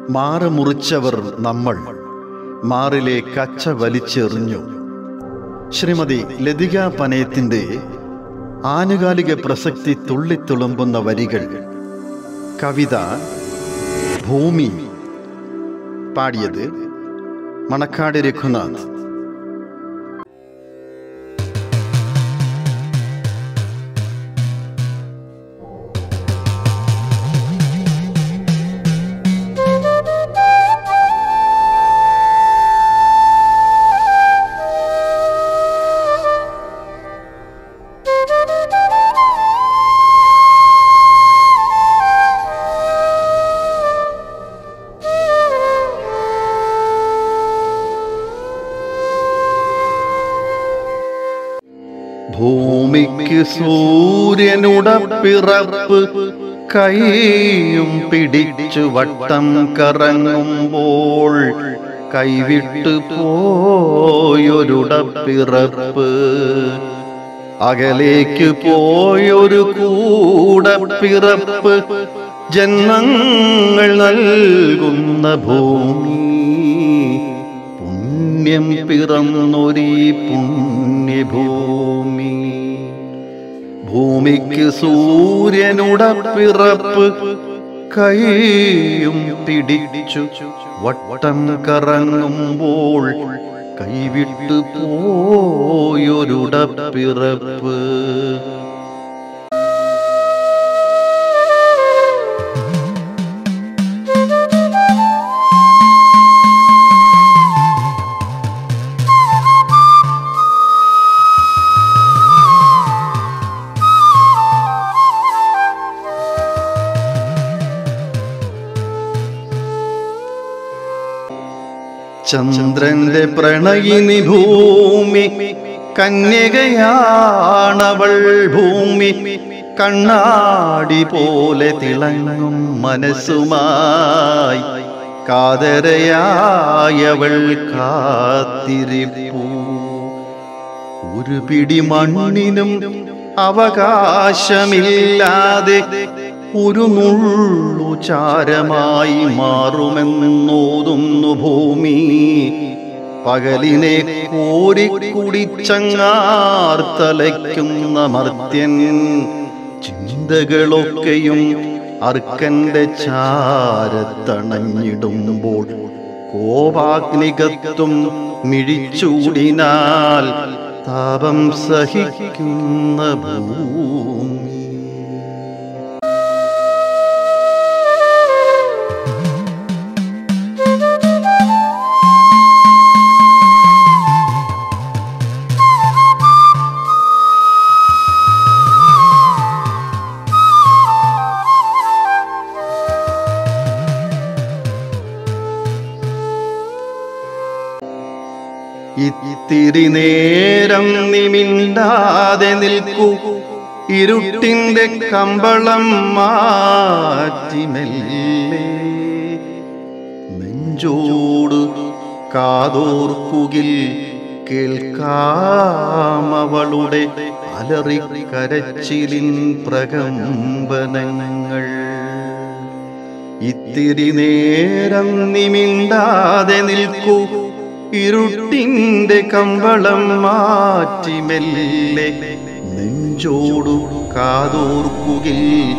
മാറ് മുറിച്ചവർ നമ്മൾ മാറിലെ കച്ച വലിച്ചെറിഞ്ഞു ശ്രീമതി ലതിക പനയത്തിൻ്റെ ആനുകാലിക പ്രസക്തി തുള്ളിത്തുളുമ്പുന്ന വരികൾ കവിത ഭൂമി പാടിയത് മണക്കാട് രഘുനാഥ് ഭൂമിക്ക് സൂര്യനുടപ്പിറപ്പ് കൈയും പിടിച്ചു വട്ടം കറങ്ങുമ്പോൾ കൈവിട്ടു പോയൊരുടപ്പിറപ്പ് അകലേക്ക് പോയൊരു കൂടപ്പിറപ്പ് ജന്മങ്ങൾ നൽകുന്ന ഭൂമി പുണ്യം പിറന്നൊരീ പുണ്യഭൂമി ഭൂമിക്ക് സൂര്യനുടപ്പിറപ്പ് കൈയും പിടിച്ചു വട്ടം കറങ്ങുമ്പോൾ കൈവിട്ടു പോയൊരുടപ്പിറപ്പ് ചന്ദ്രന്റെ പ്രണയിനി ഭൂമി കന്യകയാണവൾ ഭൂമി കണ്ണാടി പോലെ തിളങ്ങും മനസ്സുമായി കാതരയായവൾ കാത്തിരിപ്പൂ ഒരു പിടി മണ്ണിനും അവകാശമില്ലാതെ ഒരു നുള്ളു ചാരമായി മാറുമെന്നോതുന്നു ഭൂമി പകലിനെ കോരിക്കുടിച്ചങ്ങാർത്തലയ്ക്കുന്ന മർത്യൻ ചിന്തകളൊക്കെയും അർക്കന്റെ ചാരത്തണഞ്ഞിടുമ്പോൾ കോപാഗ്നികത്തും മിഴിച്ചൂടിനാൽ താപം സഹിക്കുന്ന ഭൂമി ഇത്തിരി നേരം നിമിണ്ടാതെ നിൽക്കൂ ഇരുട്ടിന്റെ കമ്പളം മാറ്റി മെല്ലെ നെഞ്ചോട് കാതോർക്കുകിൽ കേൾക്കാമവളുടെ അലറിക്കരച്ചിലിൻ പ്രകമ്പനങ്ങൾ ഇത്തിരി നേരം നിമിണ്ടാതെ നിൽക്കൂ ഇരുട്ടിന്റെ കമ്പളം മാറ്റി മെല്ലെ നെഞ്ചോടു കാതോർക്കുകിൽ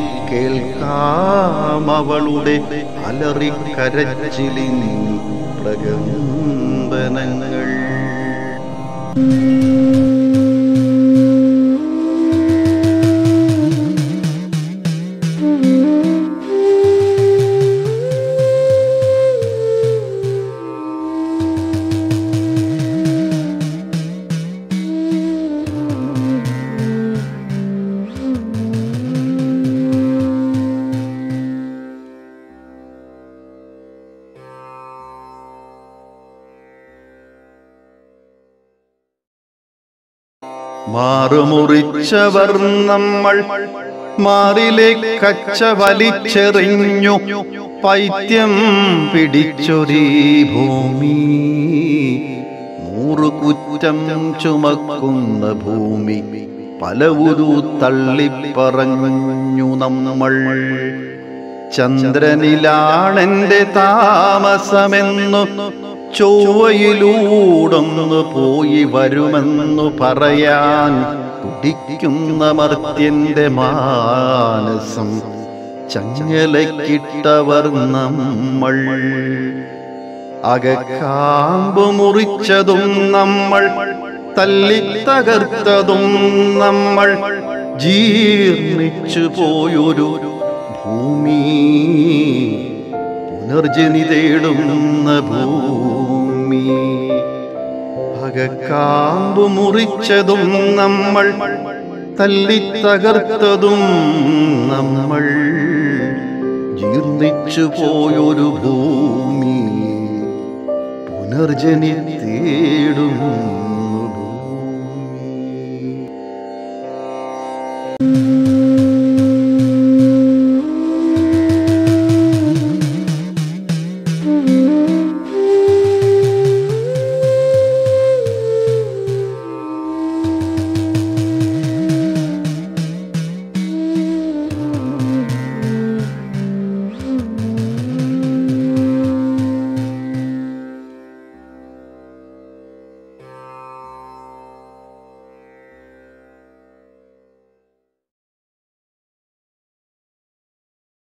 കേൾക്കാമവളുടെ അലറിക്കരച്ചിലിൻ പ്രകമ്പനങ്ങൾ മാറുമുറിച്ചവർ നമ്മൾ മാറിലെ കച്ച വലിച്ചെറിഞ്ഞു പൈത്യം പിടിച്ചൊരീ ഭൂമി നൂറു കുറ്റം ചുമക്കുന്ന ഭൂമി പലവുരു തള്ളിപ്പറഞ്ഞു നമ്മൾ ചന്ദ്രനിലാണെന്റെ താമസമെന്നു ചൊവ്വയിലൂടൊന്നു പോയി വരുമെന്നു പറയാൻ തുടിക്കുന്ന മർത്യന്റെ മാനസം ചങ്ങലക്കിട്ടവർ നമ്മൾ അകക്കാമ്പ് മുറിച്ചതും നമ്മൾ തല്ലിത്തകർത്തതും നമ്മൾ ജീർണിച്ചു പോയൊരു ഭൂമി പുനർജനി തേടുന്ന ഭൂമി അകക്കാമ്പ് മുറിച്ചതും നമ്മൾ തല്ലിത്തകർത്തതും നമ്മൾ ജീർണിച്ചു പോയൊരു ഭൂമി പുനർജനി തേടും